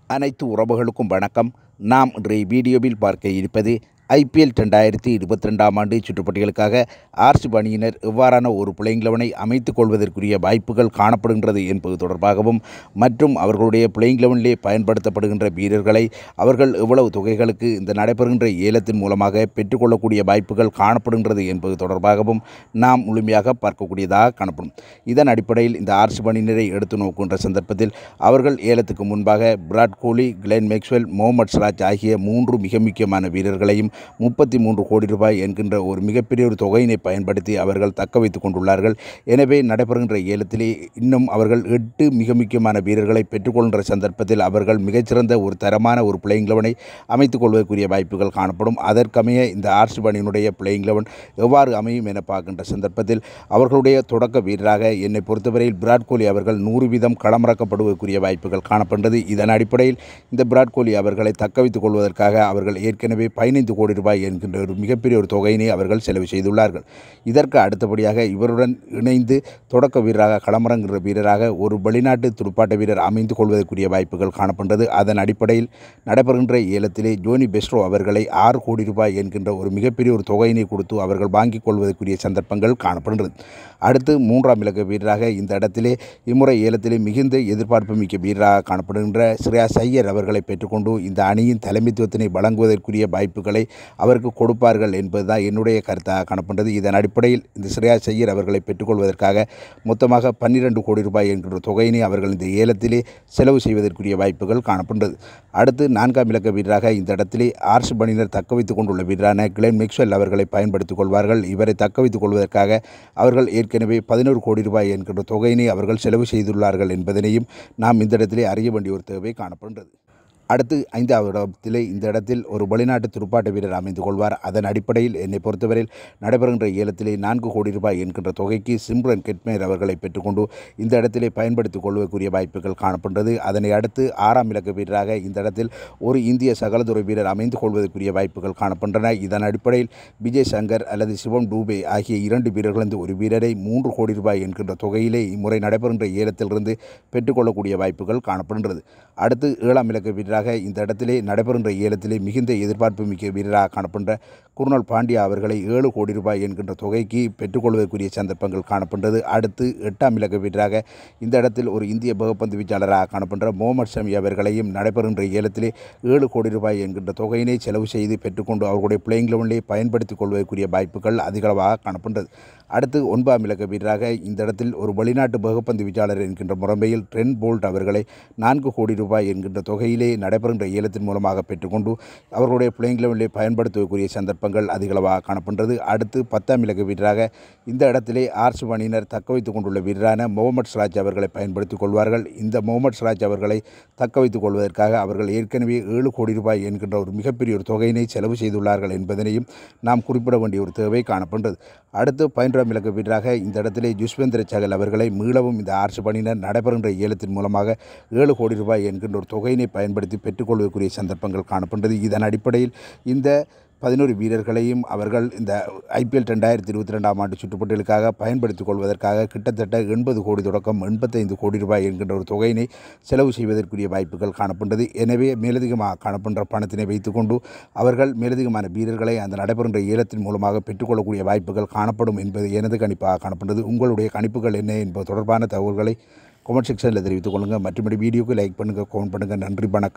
அனைத்து உறவுகளுக்கும் வணக்கம் நாம் இன்றைய வீடியோவில் பார்க்க இருப்பது ஐபிஎல் ரெண்டாயிரத்தி இருபத்தி ரெண்டாம் ஆண்டு சுற்றுப்பட்டிகளுக்காக ஆர்சி அணியினர் எவ்வாறான ஒரு பிளேயிங் லெவனை அமைத்துக் கொள்வதற்குரிய வாய்ப்புகள் காணப்படுகின்றது என்பது தொடர்பாகவும் மற்றும் அவர்களுடைய பிளேயிங் லெவனிலே பயன்படுத்தப்படுகின்ற வீரர்களை அவர்கள் எவ்வளவு தொகைகளுக்கு இந்த நடைபெறுகின்ற ஏலத்தின் மூலமாக பெற்றுக்கொள்ளக்கூடிய வாய்ப்புகள் காணப்படுகின்றது என்பது தொடர்பாகவும் நாம் முழுமையாக பார்க்கக்கூடியதாக காணப்படும் இதன் அடிப்படையில் இந்த ஆர்சி அணியினரை எடுத்து நோக்குகின்ற சந்தர்ப்பத்தில் அவர்கள் ஏலத்துக்கு முன்பாக விராட் கோலி கிளென் மேக்ஸ்வெல் முகமது சிராஜ் ஆகிய மூன்று மிக முக்கியமான வீரர்களையும் முப்பத்தி மூன்று கோடி ரூபாய் என்கின்ற ஒரு மிகப்பெரிய ஒரு தொகையினை பயன்படுத்தி அவர்கள் தக்க வைத்துக் கொண்டுள்ளார்கள் எனவே நடைபெறுகின்ற ஏலத்திலே இன்னும் அவர்கள் எட்டு மிக முக்கியமான வீரர்களை பெற்றுக்கொள்கின்ற சந்தர்ப்பத்தில் அவர்கள் மிகச்சிறந்த ஒரு தரமான ஒரு பிளேயிங் லெவனை அமைத்துக் கொள்வதற்குரிய வாய்ப்புகள் காணப்படும் அதற்கமைய இந்த ஆர்சி அணியினுடைய பிளேயிங் லெவன் எவ்வாறு அமையும் என பார்க்கின்ற சந்தர்ப்பத்தில் அவர்களுடைய தொடக்க வீரராக என்னை பொறுத்தவரையில் விராட் கோலி அவர்கள் நூறு வீதம் களமிறக்கப்படுவதற்குரிய வாய்ப்புகள் காணப்படுகிறது இதன் அடிப்படையில் இந்த விராட் கோலி அவர்களை தக்க வைத்துக் கொள்வதற்காக அவர்கள் ஏற்கனவே பதினைந்து கோடி ரூபாய் என்கின்ற ஒரு மிகப்பெரிய ஒரு தொகையினை அவர்கள் செலவு செய்துள்ளார்கள் இதற்கு அடுத்தபடியாக இவருடன் இணைந்து தொடக்க வீரராக களமிறங்குகிற வீரராக ஒரு வெளிநாட்டு துடுப்பாட்ட வீரர் அமைந்து கொள்வதற்குரிய வாய்ப்புகள் காணப்படுகிறது அதன் அடிப்படையில் நடைபெறுகின்ற ஏலத்திலே ஜோனி பெஸ்ட்ரோ அவர்களை ஆறு கோடி ரூபாய் என்கின்ற ஒரு மிகப்பெரிய ஒரு தொகையினை கொடுத்து அவர்கள் வாங்கிக் கொள்வதற்குரிய சந்தர்ப்பங்கள் காணப்படுகிறது அடுத்து மூன்றாம் இலக்க வீரராக இந்த இடத்திலே இம்முறை ஏலத்திலே மிகுந்த எதிர்பார்ப்பு மிக்க வீரராக காணப்படுகின்ற ஸ்ரேயா சையர் அவர்களை பெற்றுக்கொண்டு இந்த அணியின் தலைமைத்துவத்தினை வழங்குவதற்குரிய வாய்ப்புகளை அவருக்கு கொடுப்பார்கள் என்பதுதான் என்னுடைய கருத்தாக காணப்படுகிறது இதன் அடிப்படையில் இந்த ஸ்ரேயா சையர் அவர்களை பெற்றுக்கொள்வதற்காக மொத்தமாக பன்னிரண்டு கோடி ரூபாய் என்கின்ற தொகையினை அவர்கள் இந்த ஏலத்திலே செலவு செய்வதற்குரிய வாய்ப்புகள் காணப்படுகிறது அடுத்து நான்காம் இலக்க வீரராக இந்த இடத்திலே ஆர்ஸ் பணியினர் தக்க வைத்துக் கொண்டுள்ள வீரரான கிளென் மிக்ஸ்வெல் அவர்களை பயன்படுத்திக் கொள்வார்கள் இவரை தக்க வைத்துக் கொள்வதற்காக அவர்கள் ஏற்கனவே பதினோரு கோடி ரூபாய் என்கின்ற தொகையினை அவர்கள் செலவு செய்துள்ளார்கள் என்பதனையும் நாம் இந்த இடத்திலே அறிய வேண்டிய ஒரு தேவை காணப்படுகிறது அடுத்து ஐந்தாவது இடத்திலே இந்த இடத்தில் ஒரு வெளிநாட்டு துடுப்பாட்ட வீரர் அமைந்து கொள்வார் அதன் அடிப்படையில் என்னை பொறுத்தவரையில் நடைபெறுகின்ற ஏலத்திலே நான்கு கோடி ரூபாய் என்கின்ற தொகைக்கு சிம்ரன் கெட்மேர் அவர்களை பெற்றுக்கொண்டு இந்த இடத்திலே பயன்படுத்திக் கொள்வதற்குரிய வாய்ப்புகள் காணப்படுகிறது அதனை அடுத்து ஆறாம் இலக்க வீரராக இந்த இடத்தில் ஒரு இந்திய சகலதுறை வீரர் அமைந்து கொள்வதற்குரிய வாய்ப்புகள் காணப்படுகின்றன இதன் அடிப்படையில் விஜய் சங்கர் அல்லது சிவம் டூபே ஆகிய இரண்டு வீரர்களிருந்து ஒரு வீரரை மூன்று கோடி ரூபாய் என்கின்ற தொகையிலே இம்முறை நடைபெறுகின்ற ஏலத்திலிருந்து பெற்றுக்கொள்ளக்கூடிய வாய்ப்புகள் காணப்படுகின்றது அடுத்து ஏழாம் இலக்க வீரராக இந்த இடத்திலே நடைபெறுகின்ற ஏலத்திலே மிகுந்த எதிர்பார்ப்பு மிக்க வீரராக காணப்படுகின்ற குர்னல் பாண்டியா அவர்களை ஏழு கோடி ரூபாய் என்கின்ற தொகைக்கு பெற்றுக்கொள்வதற்குரிய சந்தர்ப்பங்கள் காணப்படுகிறது அடுத்து எட்டாம் இலக்க வீரராக இந்த இடத்தில் ஒரு இந்திய பகுப்பந்து வீச்சாளராக காணப்படுகின்ற முகமது ஷமி அவர்களையும் நடைபெறுகின்ற ஏலத்திலே ஏழு கோடி ரூபாய் என்கின்ற தொகையினை செலவு செய்து பெற்றுக்கொண்டு அவர்களுடைய பிளேயிங் லெவனிலே பயன்படுத்திக் கொள்வதற்குரிய வாய்ப்புகள் அதிகளவாக காணப்படுகிறது அடுத்து ஒன்பதாம் இலக்க வீரராக இந்த இடத்தில் ஒரு வெளிநாட்டு பகுப்பந்து வீச்சாளர் என்கின்ற முறைமையில் ட்ரென் போல்ட் அவர்களை நான்கு கோடி ரூபாய் என்கின்ற தொகையிலே நடைபெறுகின்ற ஏலத்தின் மூலமாக பெற்றுக்கொண்டு அவர்களுடைய பிளேயிங் லெவலிலே பயன்படுத்தக்கூடிய சந்தர்ப்பங்கள் அதிகளவாக காணப்படுகிறது அடுத்து பத்தாம் இலக்க வீரராக இந்த இடத்திலே ஆர்ஸ் அணியினர் தக்க வைத்துக் கொண்டுள்ள வீரரான முகமது சிராஜ் அவர்களை பயன்படுத்திக் கொள்வார்கள் இந்த முகமது சிராஜ் அவர்களை தக்க வைத்துக் கொள்வதற்காக அவர்கள் ஏற்கனவே ஏழு கோடி ரூபாய் என்கின்ற ஒரு மிகப்பெரிய ஒரு தொகையினை செலவு செய்துள்ளார்கள் என்பதனையும் நாம் குறிப்பிட வேண்டிய ஒரு தேவை காணப்படுகிறது அடுத்து பதினொன்றாம் இலக்க வீரராக இந்த இடத்திலே ஜுஸ்வேந்திர சகல் அவர்களை மீளவும் இந்த ஆர்ஸ் பணியினர் நடைபெறுகின்ற ஏலத்தின் மூலமாக ஏழு கோடி ரூபாய் என்கின்ற ஒரு தொகையினை பயன்படுத்தி பெற்றுக்கொள்வதற்குரிய சந்தர்ப்பங்கள் காணப்படுகிறது இதன் அடிப்படையில் இந்த பதினோரு வீரர்களையும் அவர்கள் இந்த ஐபிஎல் ரெண்டாயிரத்தி இருபத்தி ரெண்டாம் ஆண்டு சுற்றுப்பட்டியலுக்காக பயன்படுத்திக் கொள்வதற்காக கிட்டத்தட்ட எண்பது கோடி தொடக்கம் எண்பத்தைந்து கோடி ரூபாய் என்கின்ற ஒரு தொகையினை செலவு செய்வதற்குரிய வாய்ப்புகள் காணப்படுகிறது எனவே மேலதிகமாக காணப்படுற பணத்தினை வைத்துக்கொண்டு அவர்கள் மேலதிகமான வீரர்களை அந்த நடைபெறுகின்ற ஏலத்தின் மூலமாக பெற்றுக்கொள்ளக்கூடிய வாய்ப்புகள் காணப்படும் என்பது எனது கணிப்பாக காணப்படுகிறது உங்களுடைய கணிப்புகள் என்ன என்பது தொடர்பான தகவல்களை கமெண்ட் செக்ஷனில் தெரிவித்துக் கொள்ளுங்கள் மற்றபடி வீடியோக்கு லைக் பண்ணுங்கள் கமெண்ட் பண்ணுங்கள் நன்றி வணக்கம்